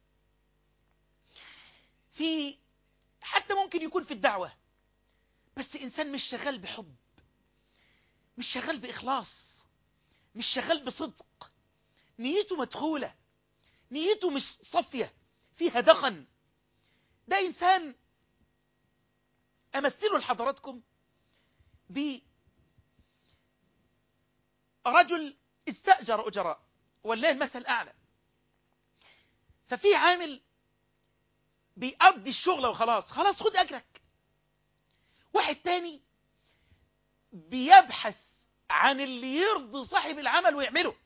Speaker 1: في حتى ممكن يكون في الدعوة بس إنسان مش شغال بحب مش شغال بإخلاص مش شغال بصدق نيته مدخولة نيته مش صفية فيها دخن ده إنسان أمثله لحضراتكم برجل استأجر أجراء والله المثل الأعلى ففي عامل بيقضي الشغل وخلاص خلاص خد أجرك واحد تاني بيبحث عن اللي يرضي صاحب العمل ويعمله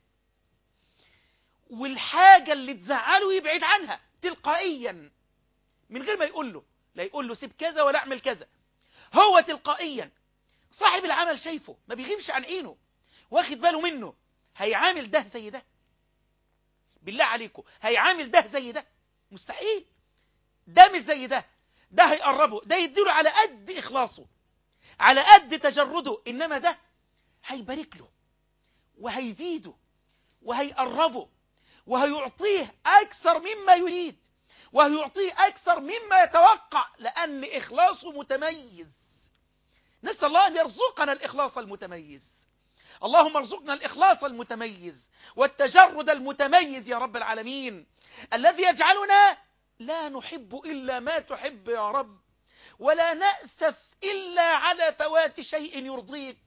Speaker 1: والحاجة اللي تزعله يبعد عنها تلقائيا من غير ما يقول له لا يقول له سيب كذا ولا اعمل كذا هو تلقائيا صاحب العمل شايفه ما بيغيبش عن عينه واخد باله منه هيعامل ده زي ده بالله عليكم هيعامل ده زي ده مستحيل ده مش زي ده ده هيقربه ده يديله على قد إخلاصه على قد تجرده إنما ده هيبارك له وهيزيده وهيقربه وهيعطيه أكثر مما يريد وهيعطيه أكثر مما يتوقع لأن إخلاصه متميز نسأل الله أن يرزقنا الإخلاص المتميز اللهم ارزقنا الإخلاص المتميز والتجرد المتميز يا رب العالمين الذي يجعلنا لا نحب إلا ما تحب يا رب ولا نأسف إلا على فوات شيء يرضيك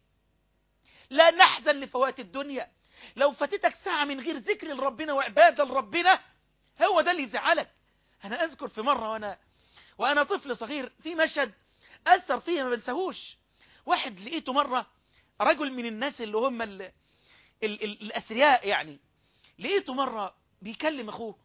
Speaker 1: لا نحزن لفوات الدنيا لو فاتتك ساعة من غير ذكر لربنا وعبادة لربنا هو ده اللي يزعلك أنا أذكر في مرة وأنا, وأنا طفل صغير في مشهد أثر فيه ما بنساهوش واحد لقيته مرة رجل من الناس اللي هم ال ال ال الأثرياء يعني لقيته مرة بيكلم أخوه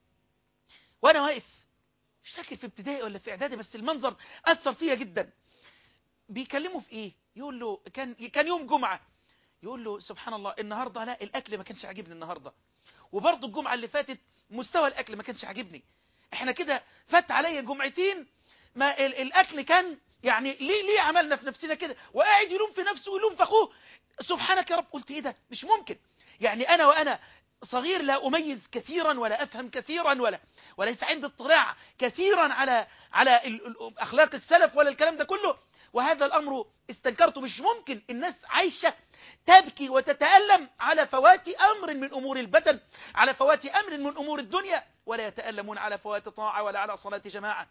Speaker 1: وأنا واقف مش فاكر في ابتدائي ولا في إعدادي بس المنظر أثر فيا جدا بيكلمه في إيه يقول له كان كان يوم جمعة يقول له سبحان الله النهاردة لا الأكل ما كانش عاجبني النهاردة وبرضه الجمعة اللي فاتت مستوى الأكل ما كانش عاجبني احنا كده فات عليا جمعتين ما الأكل كان يعني ليه ليه عملنا في نفسنا كده وقاعد يلوم في نفسه ويلوم في اخوه سبحانك يا رب قلت ايه ده مش ممكن يعني انا وانا صغير لا اميز كثيرا ولا افهم كثيرا ولا وليس عندي اطلاع كثيرا على على اخلاق السلف ولا الكلام ده كله وهذا الامر استنكرته مش ممكن الناس عايشه تبكي وتتألم على فوات أمر من أمور البدن على فوات أمر من أمور الدنيا ولا يتألمون على فوات طاعة ولا على صلاة جماعة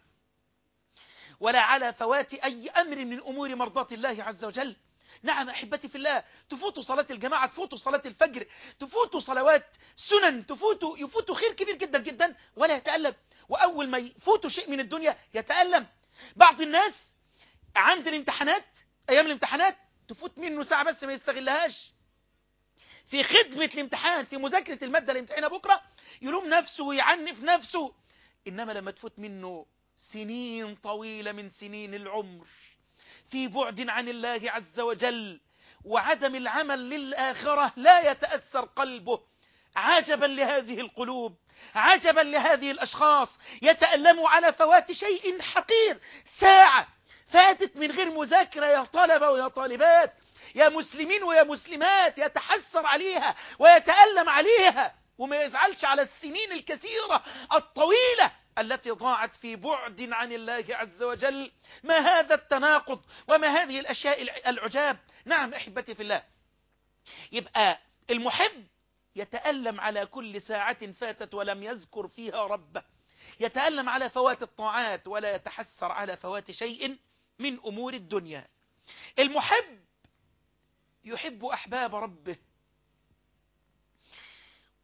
Speaker 1: ولا على فوات أي أمر من أمور مرضاة الله عز وجل نعم أحبتي في الله تفوتوا صلاة الجماعة تفوتوا صلاة الفجر تفوتوا صلوات سنن تفوتوا يفوتوا خير كبير جدا جدا ولا يتألم وأول ما يفوتوا شيء من الدنيا يتألم بعض الناس عند الامتحانات أيام الامتحانات تفوت منه ساعة بس ما يستغلهاش في خدمة الامتحان في مذاكرة المادة اللي امتحنها بكرة يلوم نفسه ويعنف نفسه إنما لما تفوت منه سنين طويلة من سنين العمر في بعد عن الله عز وجل وعدم العمل للآخرة لا يتأثر قلبه عجبا لهذه القلوب عجبا لهذه الأشخاص يتألموا على فوات شيء حقير ساعة فاتت من غير مذاكرة يا طلبة ويا طالبات يا مسلمين ويا مسلمات يتحسر عليها ويتألم عليها وما يزعلش على السنين الكثيرة الطويلة التي ضاعت في بعد عن الله عز وجل ما هذا التناقض وما هذه الأشياء العجاب نعم أحبتي في الله يبقى المحب يتألم على كل ساعة فاتت ولم يذكر فيها ربه يتألم على فوات الطاعات ولا يتحسر على فوات شيء من أمور الدنيا المحب يحب أحباب ربه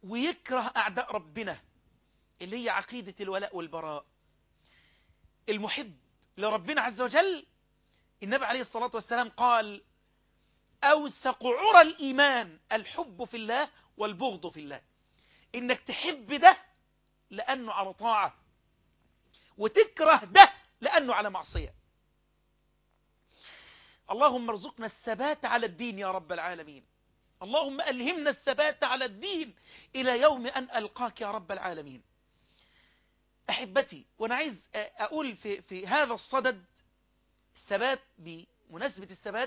Speaker 1: ويكره أعداء ربنا اللي هي عقيدة الولاء والبراء المحب لربنا عز وجل النبي عليه الصلاة والسلام قال أوسق عرى الإيمان الحب في الله والبغض في الله إنك تحب ده لأنه على طاعة وتكره ده لأنه على معصية اللهم ارزقنا الثبات على الدين يا رب العالمين اللهم ألهمنا الثبات على الدين إلى يوم أن ألقاك يا رب العالمين أحبتي وأنا عايز أقول في, في هذا الصدد الثبات بمناسبة الثبات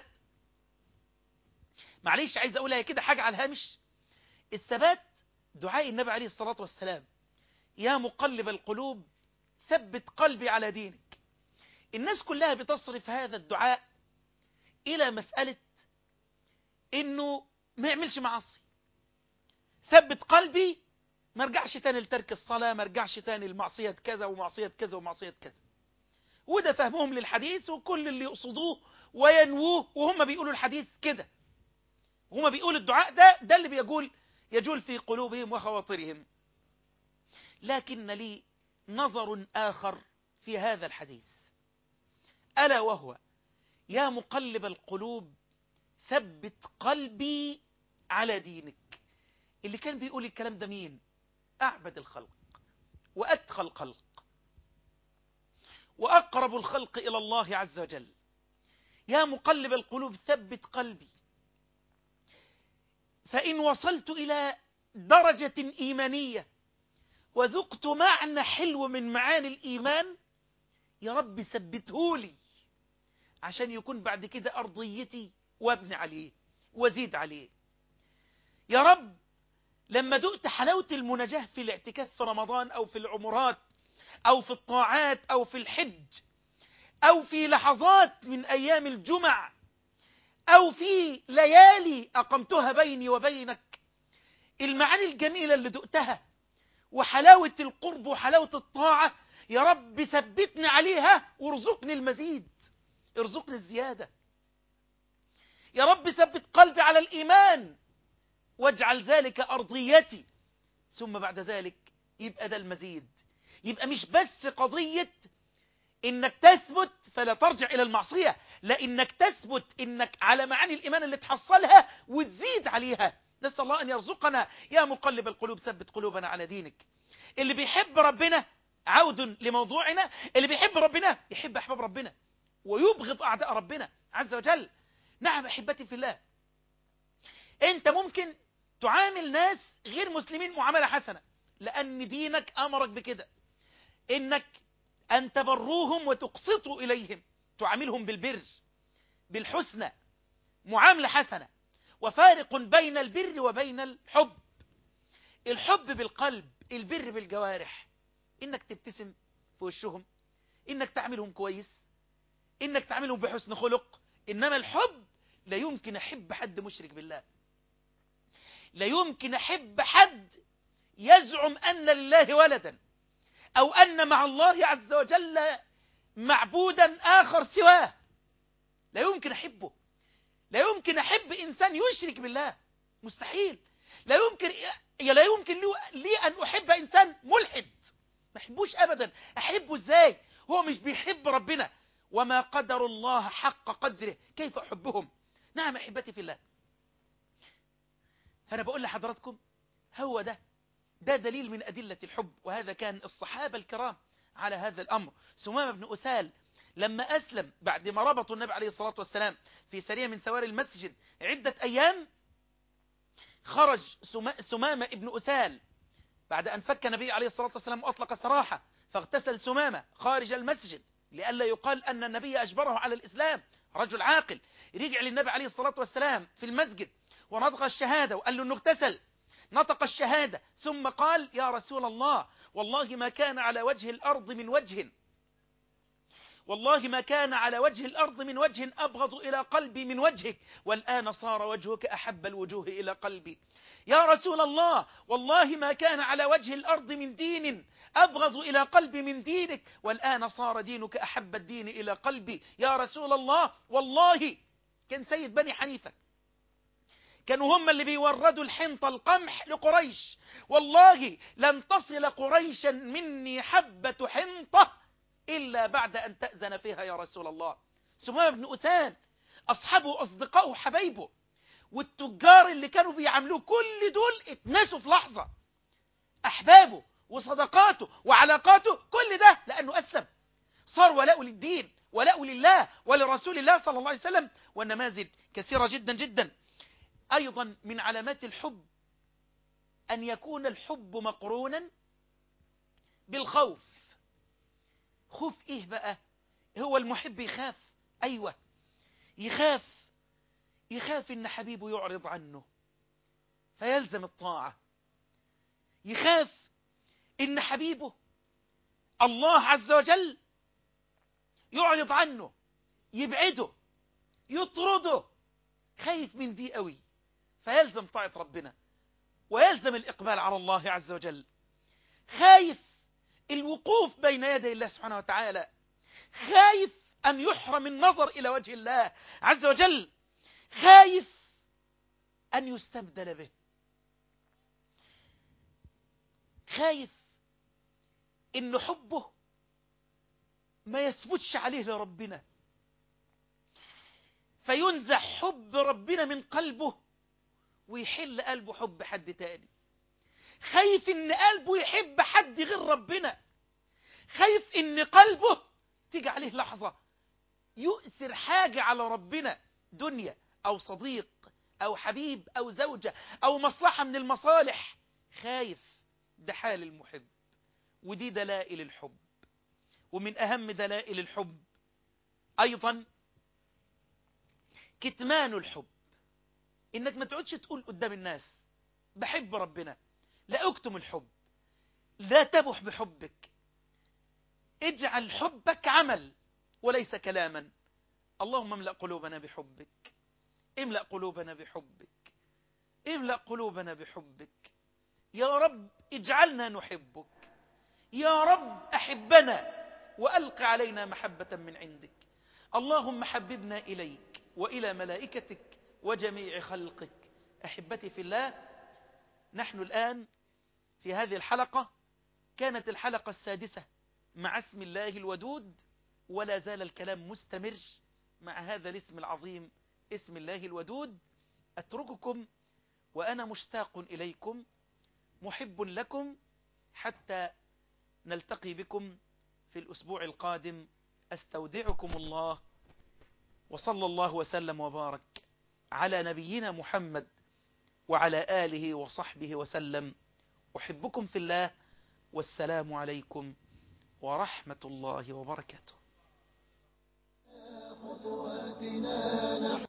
Speaker 1: معليش عايز أقولها كده حاجة على الهامش الثبات دعاء النبي عليه الصلاة والسلام يا مقلب القلوب ثبت قلبي على دينك الناس كلها بتصرف هذا الدعاء إلى مسألة إنه ما يعملش معاصي ثبت قلبي ما ارجعش تاني لترك الصلاة ما ارجعش تاني لمعصية كذا ومعصية كذا ومعصية كذا وده فهمهم للحديث وكل اللي يقصدوه وينووه وهم بيقولوا الحديث كده وهم بيقولوا الدعاء ده ده اللي بيقول يجول في قلوبهم وخواطرهم لكن لي نظر آخر في هذا الحديث ألا وهو يا مقلب القلوب ثبت قلبي على دينك اللي كان بيقول الكلام ده مين أعبد الخلق وأتخى الخلق وأقرب الخلق إلى الله عز وجل يا مقلب القلوب ثبت قلبي فإن وصلت إلى درجة إيمانية وذقت معنى حلو من معاني الإيمان يا رب ثبته لي عشان يكون بعد كده أرضيتي وابني عليه وزيد عليه يا رب لما دقت حلاوة المناجاة في الاعتكاف في رمضان أو في العمرات أو في الطاعات أو في الحج أو في لحظات من أيام الجمع أو في ليالي أقمتها بيني وبينك المعاني الجميلة اللي دقتها وحلاوة القرب وحلاوة الطاعة يا رب ثبتني عليها وارزقني المزيد ارزقني الزيادة يا رب ثبت قلبي على الإيمان واجعل ذلك أرضيتي ثم بعد ذلك يبقى ده المزيد يبقى مش بس قضية إنك تثبت فلا ترجع إلى المعصية لا إنك تثبت إنك على معاني الإيمان اللي تحصلها وتزيد عليها نسأل الله أن يرزقنا يا مقلب القلوب ثبت قلوبنا على دينك اللي بيحب ربنا عود لموضوعنا اللي بيحب ربنا يحب أحباب ربنا ويبغض أعداء ربنا عز وجل نعم أحبتي في الله أنت ممكن تعامل ناس غير مسلمين معاملة حسنة لأن دينك أمرك بكده إنك أن تبروهم وتقسطوا إليهم تعاملهم بالبر بالحسنى معاملة حسنة وفارق بين البر وبين الحب الحب بالقلب البر بالجوارح إنك تبتسم في وشهم إنك تعملهم كويس إنك تعملهم بحسن خلق إنما الحب لا يمكن أحب حد مشرك بالله لا يمكن أحب حد يزعم أن لله ولدا أو أن مع الله عز وجل معبودا آخر سواه لا يمكن أحبه لا يمكن أحب إنسان يشرك بالله مستحيل لا يمكن لا يمكن لي أن أحب إنسان ملحد ما أحبوش أبدا أحبه إزاي هو مش بيحب ربنا وما قدر الله حق قدره كيف أحبهم نعم أحبتي في الله فأنا بقول لحضراتكم هو ده ده دليل من أدلة الحب وهذا كان الصحابة الكرام على هذا الأمر سمامة بن أسال لما أسلم بعد ما ربطوا النبي عليه الصلاة والسلام في سرية من سواري المسجد عدة أيام خرج سمامة ابن أسال بعد أن فك النبي عليه الصلاة والسلام وأطلق سراحة فاغتسل سمامة خارج المسجد لئلا يقال أن النبي أجبره على الإسلام رجل عاقل رجع للنبي عليه الصلاة والسلام في المسجد ونطق الشهادة وقال له أنه اغتسل نطق الشهادة ثم قال يا رسول الله والله ما كان على وجه الأرض من وجه والله ما كان على وجه الأرض من وجه أبغض إلى قلبي من وجهك والآن صار وجهك أحب الوجوه إلى قلبي يا رسول الله والله ما كان على وجه الأرض من دين أبغض إلى قلبي من دينك والآن صار دينك أحب الدين إلى قلبي يا رسول الله والله كان سيد بني حنيفة كانوا هم اللي بيوردوا الحنطة القمح لقريش والله لن تصل قريشا مني حبة حنطة إلا بعد أن تأذن فيها يا رسول الله سمام بن أثان أصحابه أصدقائه حبايبه والتجار اللي كانوا بيعملوه كل دول اتنسوا في لحظة أحبابه وصدقاته وعلاقاته كل ده لأنه أسلم صار ولاء للدين ولاء لله ولرسول الله صلى الله عليه وسلم والنماذج كثيرة جدا جدا أيضا من علامات الحب أن يكون الحب مقرونا بالخوف خوف إيه بقى هو المحب يخاف أيوة يخاف يخاف إن حبيبه يعرض عنه فيلزم الطاعة يخاف إن حبيبه الله عز وجل يعرض عنه يبعده يطرده خايف من دي قوي فيلزم طاعة ربنا ويلزم الإقبال على الله عز وجل خايف الوقوف بين يدي الله سبحانه وتعالى خايف أن يحرم النظر إلى وجه الله عز وجل خايف أن يستبدل به خايف إن حبه ما يثبتش عليه لربنا فينزع حب ربنا من قلبه ويحل قلبه حب حد تاني خايف ان قلبه يحب حد غير ربنا خايف ان قلبه تيجي عليه لحظة يؤثر حاجة على ربنا دنيا او صديق او حبيب او زوجة او مصلحة من المصالح خايف ده حال المحب ودي دلائل الحب ومن أهم دلائل الحب أيضا كتمان الحب إنك ما تقعدش تقول قدام الناس بحب ربنا لا أكتم الحب لا تبح بحبك اجعل حبك عمل وليس كلاما اللهم املأ قلوبنا بحبك املأ قلوبنا بحبك املأ قلوبنا بحبك يا رب اجعلنا نحبك يا رب أحبنا وألق علينا محبة من عندك اللهم حببنا إليك وإلى ملائكتك وجميع خلقك أحبتي في الله نحن الآن في هذه الحلقة كانت الحلقة السادسة مع اسم الله الودود ولا زال الكلام مستمر مع هذا الاسم العظيم اسم الله الودود أترككم وأنا مشتاق إليكم محب لكم حتى نلتقي بكم في الأسبوع القادم أستودعكم الله وصلى الله وسلم وبارك على نبينا محمد وعلى آله وصحبه وسلم أحبكم في الله والسلام عليكم ورحمة الله وبركاته